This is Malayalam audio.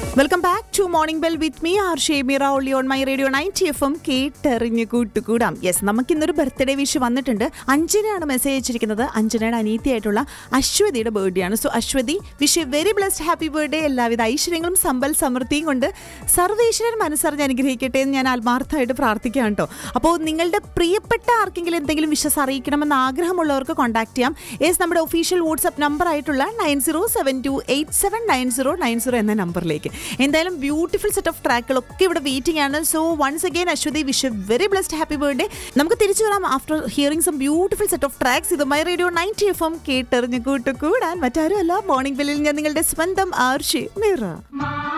welcome back to morning bell with me R ഷേമിറ ഒള്ളി on my radio ninety F M കേട്ടെറിഞ്ഞ് കൂട്ടുകൂടാം യെസ് നമുക്ക് ഇന്നൊരു ബർത്ത്ഡേ വിഷ് വന്നിട്ടുണ്ട് അഞ്ജനയാണ് മെസ്സേജ് അയച്ചിരിക്കുന്നത് അഞ്ജനയുടെ അനീതിയായിട്ടുള്ള അശ്വതിയുടെ ബർത്ത്ഡേ ആണ് so Aswathi wish very blessed happy birthday എല്ലാവിധ ഐശ്വര്യങ്ങളും സമ്പൽ സമൃദ്ധിയും കൊണ്ട് സർവേശ്വരൻ മനസ്സറിഞ്ഞ് അനുഗ്രഹിക്കട്ടെ എന്ന് ഞാൻ ആത്മാർത്ഥമായിട്ട് പ്രാർത്ഥിക്കുകയാണ് കേട്ടോ അപ്പോൾ നിങ്ങളുടെ പ്രിയപ്പെട്ട ആർക്കെങ്കിലും എന്തെങ്കിലും വിശ്വസ് അറിയിക്കണമെന്ന് ആഗ്രഹമുള്ളവർക്ക് കോൺടാക്ട് ചെയ്യാം യെസ് നമ്മുടെ ഒഫീഷ്യൽ വാട്സ്ആപ്പ് നമ്പർ ആയിട്ടുള്ള nine zero seven two eight seven nine zero nine zero എന്ന നമ്പറിലേക്ക് എന്തായാലും ബ്യൂട്ടിഫുൾ സെറ്റ് ഓഫ് ട്രാക്കുകളൊക്കെ ഇവിടെ വെയിറ്റിംഗ് ആണ് so once again Aswathi wish very blessed happy birthday നമുക്ക് തിരിച്ചു വരാം after hearing some beautiful set of tracks ഇത് my radio ninety F M കേട്ടെറിഞ്ഞ് കൂട്ടുകൂടാൻ മറ്റാരും അല്ല മോർണിംഗ് ബെല്ലിൽ ഞാൻ നിങ്ങളുടെ സ്വന്തം ആർഷി മിറ